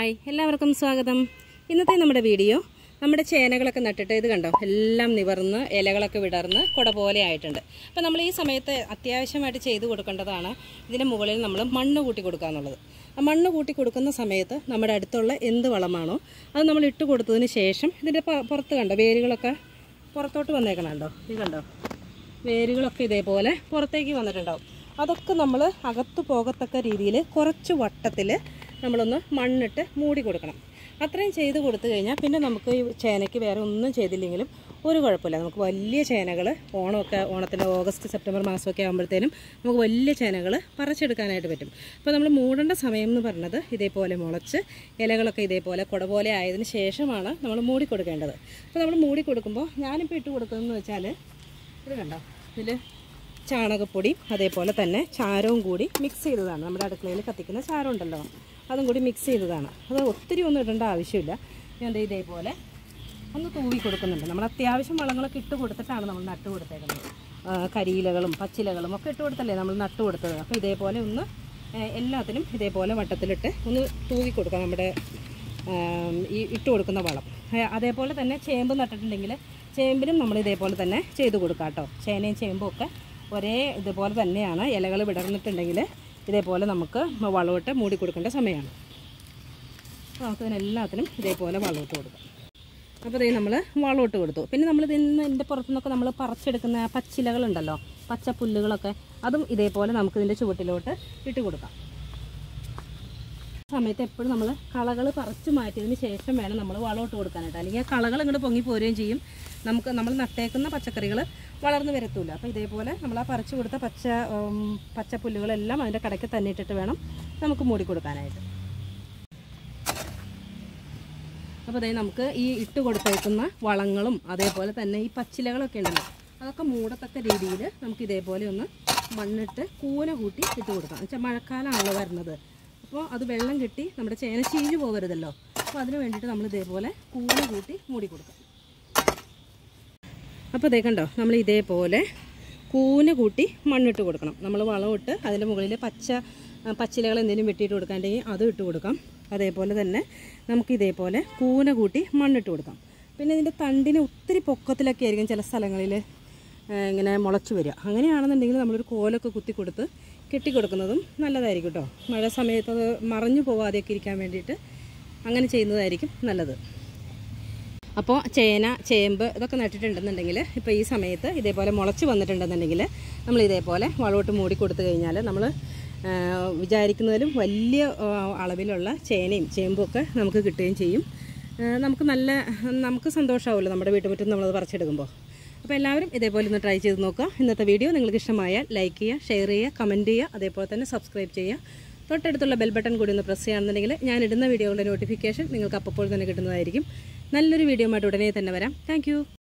hi എല്ലാവർക്കും സ്വാഗതം ഇന്നത്തെ നമ്മുടെ വീഡിയോ നമ്മുടെ ചേനകളൊക്കെ നട്ടിട്ട് ഇത് കണ്ടോ എല്ലാം നിവർന്ന് ഇലകളൊക്കെ വിടർന്ന് കുട പോലെ ആയിട്ടുണ്ട് അപ്പോൾ നമ്മൾ ഈ സമയത്ത് അത്യാവശ്യമായിട്ട് ചെയ്തു കൊടുക്കേണ്ടതാണ് ഇതിന് മുകളിൽ നമ്മൾ മണ്ണ് കൂട്ടി കൊടുക്കുക എന്നുള്ളത് ആ മണ്ണ് കൂട്ടി കൊടുക്കുന്ന സമയത്ത് നമ്മുടെ അടുത്തുള്ള എന്ത് വളമാണോ അത് നമ്മൾ ഇട്ട് കൊടുത്തതിന് ശേഷം ഇതിൻ്റെ പ- പുറത്ത് കണ്ടോ വേരുകളൊക്കെ പുറത്തോട്ട് വന്നേക്കണം കണ്ടോ ഇത് കണ്ടോ വേരുകളൊക്കെ ഇതേപോലെ പുറത്തേക്ക് വന്നിട്ടുണ്ടാവും അതൊക്കെ നമ്മൾ അകത്ത് പോകത്തക്ക രീതിയിൽ കുറച്ച് വട്ടത്തിൽ നമ്മളൊന്ന് മണ്ണിട്ട് മൂടി കൊടുക്കണം അത്രയും ചെയ്ത് കൊടുത്തു കഴിഞ്ഞാൽ പിന്നെ നമുക്ക് ഈ ചേനയ്ക്ക് വേറെ ഒന്നും ചെയ്തില്ലെങ്കിലും ഒരു കുഴപ്പമില്ല നമുക്ക് വലിയ ചേനകൾ ഓണമൊക്കെ ഓണത്തിൻ്റെ ഓഗസ്റ്റ് സെപ്റ്റംബർ മാസമൊക്കെ ആകുമ്പോഴത്തേനും നമുക്ക് വലിയ ചേനകൾ പറിച്ചെടുക്കാനായിട്ട് പറ്റും അപ്പോൾ നമ്മൾ മൂടേണ്ട സമയം എന്ന് പറഞ്ഞത് ഇതേപോലെ മുളച്ച് ഇലകളൊക്കെ ഇതേപോലെ കുട പോലെ ആയതിനു ശേഷമാണ് നമ്മൾ മൂടി കൊടുക്കേണ്ടത് അപ്പോൾ നമ്മൾ മൂടി കൊടുക്കുമ്പോൾ ഞാനിപ്പോൾ ഇട്ട് കൊടുക്കുന്നതെന്ന് വെച്ചാൽ ഇത് കണ്ടോ ഇതിൽ ചാണകപ്പൊടി അതേപോലെ തന്നെ ചാരവും കൂടി മിക്സ് ചെയ്തതാണ് നമ്മുടെ അടുക്കളയിൽ കത്തിക്കുന്ന ചാരം ഉണ്ടല്ലോ അതും കൂടി മിക്സ് ചെയ്തതാണ് അത് ഒത്തിരി ഒന്നും ഇടേണ്ട ആവശ്യമില്ല ഞാൻ ദേ ഇതേപോലെ ഒന്ന് തൂവി കൊടുക്കുന്നുണ്ട് നമ്മൾ അത്യാവശ്യം വളങ്ങളൊക്കെ ഇട്ട് കൊടുത്തിട്ടാണ് നമ്മൾ നട്ട് കൊടുത്തേക്കുന്നത് ആ, കരിയിലകളും പച്ചിലകളും ഒക്കെ ഇട്ട് കൊടുത്തല്ലേ നമ്മൾ നട്ട് കൊടുത്തത് അപ്പോൾ ഇതേപോലെ ഒന്ന് ഏ, എല്ലാത്തിനും ഇതേപോലെ വട്ടത്തിലിട്ട് ഒന്ന് തൂവി കൊടുക്കാം നമ്മുടെ ആം, ഈ ഇട്ട് കൊടുക്കുന്ന വളം ഏ, അതേപോലെ തന്നെ ചേമ്പ് നട്ടിട്ടുണ്ടെങ്കിൽ ചേമ്പിനും നമ്മൾ ഇതേപോലെ തന്നെ ചെയ്ത് കൊടുക്കാം കേട്ടോ ചേനയും ചേമ്പും ഒക്കെ ഒരേ ഇതുപോലെ തന്നെയാണ് ഇലകൾ വിടർന്നിട്ടുണ്ടെങ്കിൽ ഇതേപോലെ നമുക്ക് വളമിട്ട് മൂടി കൊടുക്കേണ്ട സമയമാണ് അപ്പോൾ നമുക്ക് ഇതിനെല്ലാത്തിനും ഇതേപോലെ വളമിട്ട് കൊടുക്കാം അപ്പോൾ ഇതേ നമ്മൾ വളമിട്ട് കൊടുത്തു പിന്നെ നമ്മൾ ഇതിന്ന് ഇതിൻ്റെ പുറത്തുനിന്നൊക്കെ നമ്മൾ പറിച്ചെടുക്കുന്ന ആ പച്ചിലകളുണ്ടല്ലോ പച്ച പുല്ലുകളൊക്കെ അതും ഇതേപോലെ നമുക്ക് ഇതിൻ്റെ ചുവട്ടിലോട്ട് ഇട്ട് കൊടുക്കാം സമയത്ത് എപ്പോഴും നമ്മൾ കളകൾ പറിച്ച് മാറ്റിയതിന് ശേഷം വേണം നമ്മൾ വളമിട്ട് കൊടുക്കാനായിട്ട് അല്ലെങ്കിൽ ആ കളകൾ ഇങ്ങോട്ട് പൊങ്ങി പോരുകയും ചെയ്യും നമുക്ക് നമ്മൾ നട്ടേക്കുന്ന പച്ചക്കറികൾ വളർന്നു വരത്തില്ല അപ്പോൾ ഇതേപോലെ നമ്മൾ ആ പറിച്ചു കൊടുത്ത പച്ച ഉം, പച്ച പുല്ലുകളെല്ലാം അതിൻ്റെ കടയ്ക്ക് തന്നെ ഇട്ടിട്ട് വേണം നമുക്ക് മൂടി കൊടുക്കാനായിട്ട് അപ്പോൾ അതായത് നമുക്ക് ഈ ഇട്ട് കൊടുത്തേക്കുന്ന വളങ്ങളും അതേപോലെ തന്നെ ഈ പച്ചിലകളൊക്കെ ഉണ്ടല്ലോ അതൊക്കെ മൂടത്തക്ക രീതിയിൽ നമുക്ക് ഇതേപോലെ ഒന്ന് മണ്ണിട്ട് കൂന കൂട്ടി ഇട്ട് കൊടുക്കാം വെച്ചാൽ മഴക്കാലമാണല്ലോ വരുന്നത് അപ്പോൾ അത് വെള്ളം കെട്ടി നമ്മുടെ ചേന ചീഞ്ഞു പോകരുതല്ലോ അപ്പോൾ അതിന് വേണ്ടിയിട്ട് നമ്മൾ ഇതേപോലെ കൂന കൂട്ടി മൂടി കൊടുക്കാം അപ്പോൾ ഇതേ കണ്ടോ നമ്മൾ ഇതേപോലെ കൂന കൂട്ടി മണ്ണിട്ട് കൊടുക്കണം നമ്മൾ വളമിട്ട് അതിൻ്റെ മുകളിൽ പച്ച ആ, പച്ചിലകൾ എന്തെങ്കിലും വെട്ടിയിട്ട് കൊടുക്കാണ്ടെങ്കിൽ അതും ഇട്ട് കൊടുക്കാം അതേപോലെ തന്നെ നമുക്ക് ഇതേപോലെ കൂന കൂട്ടി മണ്ണിട്ട് കൊടുക്കാം പിന്നെ ഇതിൻ്റെ തണ്ടിന് ഒത്തിരി പൊക്കത്തിലൊക്കെ ആയിരിക്കും ചില സ്ഥലങ്ങളിൽ ഇങ്ങനെ മുളച്ച് വരിക അങ്ങനെയാണെന്നുണ്ടെങ്കിൽ നമ്മളൊരു കോലൊക്കെ കുത്തി കൊടുത്ത് കെട്ടി കൊടുക്കുന്നതും നല്ലതായിരിക്കും കേട്ടോ മഴ സമയത്ത് അത് മറഞ്ഞു പോവാതെയൊക്കെ ഇരിക്കാൻ വേണ്ടിയിട്ട് അങ്ങനെ ചെയ്യുന്നതായിരിക്കും നല്ലത് അപ്പോൾ ചേന ചേമ്പ് ഇതൊക്കെ നട്ടിട്ടുണ്ടെന്നുണ്ടെങ്കിൽ ഇപ്പോൾ ഈ സമയത്ത് ഇതേപോലെ മുളച്ച് വന്നിട്ടുണ്ടെന്നുണ്ടെങ്കിൽ നമ്മൾ ഇതേപോലെ വളമിട്ട് മൂടി കൊടുത്തു കഴിഞ്ഞാൽ നമ്മൾ വിചാരിക്കുന്നതിലും വലിയ ആ, അളവിലുള്ള ചേനയും ചേമ്പും ഒക്കെ നമുക്ക് കിട്ടുകയും ചെയ്യും ആ, നമുക്ക് നല്ല നമുക്ക് സന്തോഷമാവുമല്ലോ നമ്മുടെ വീട്ടുമുറ്റം നമ്മളത് പറിച്ചെടുക്കുമ്പോൾ അപ്പോൾ എല്ലാവരും ഇതേപോലെ ഒന്ന് ട്രൈ ചെയ്ത് നോക്കുക ഇന്നത്തെ വീഡിയോ നിങ്ങൾക്ക് ഇഷ്ടമായാൽ ലൈക്ക് ചെയ്യുക ഷെയർ ചെയ്യുക കമൻറ്റ് ചെയ്യുക അതേപോലെ തന്നെ സബ്സ്ക്രൈബ് ചെയ്യുക തൊട്ടടുത്തുള്ള ബെൽ ബട്ടൺ കൂടി ഒന്ന് പ്രസ് ചെയ്യുകയാണെന്നുണ്ടെങ്കിൽ ഞാൻ ഇടുന്ന വീഡിയോകളുടെ നോട്ടിഫിക്കേഷൻ നിങ്ങൾക്ക് അപ്പോൾ തന്നെ കിട്ടുന്നതായിരിക്കും നല്ലൊരു വീഡിയോ ആയിട്ട് ഉടനെ തന്നെ വരാം താങ്ക്